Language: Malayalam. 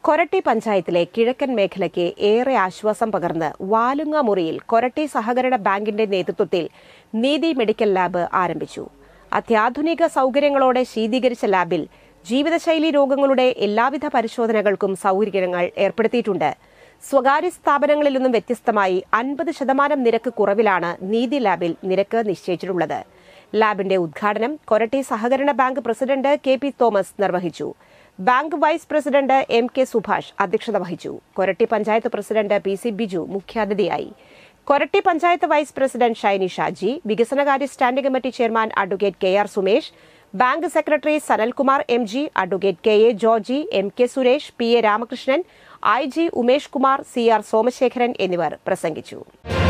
കൊരട്ടി പഞ്ചായത്തിലെ കിഴക്കൻ മേഖലയ്ക്ക് ഏറെ ആശ്വാസം പകർന്ന് വാലുങ്ങ മുറിയിൽ കൊരട്ടി സഹകരണ ബാങ്കിന്റെ നേതൃത്വത്തിൽ നീതി മെഡിക്കൽ ലാബ് ആരംഭിച്ചു അത്യാധുനിക സൌകര്യങ്ങളോടെ ശീതീകരിച്ച ലാബിൽ ജീവിതശൈലി രോഗങ്ങളുടെ എല്ലാവിധ പരിശോധനകൾക്കും സൌകര്യങ്ങൾ ഏർപ്പെടുത്തിയിട്ടുണ്ട് സ്വകാര്യ സ്ഥാപനങ്ങളിൽ നിന്നും വ്യത്യസ്തമായി അൻപത് ശതമാനം നിരക്ക് കുറവിലാണ് നീതി ലാബിൽ നിരക്ക് നിശ്ചയിച്ചിട്ടുള്ളത് ലാബിന്റെ ഉദ്ഘാടനം കൊരട്ടി സഹകരണ bank president K P Thomas നിർവഹിച്ചു bank vice president M K Subhash അധ്യക്ഷത വഹിച്ചു Koratty panchayat president P C Biju മുഖ്യാതിഥിയായി കൊരട്ടി പഞ്ചായത്ത് വൈസ് പ്രസിഡന്റ് ഷൈനി ഷാജി വികസനകാര്യ standing committee chairman advocate K R Sumesh bank secretary Sanalkumar M G advocate K A Georgy M K Suresh P A Ramakrishnan I G Umesh Kumar C R Somasekharan എന്നിവർ പ്രസംഗിച്ചു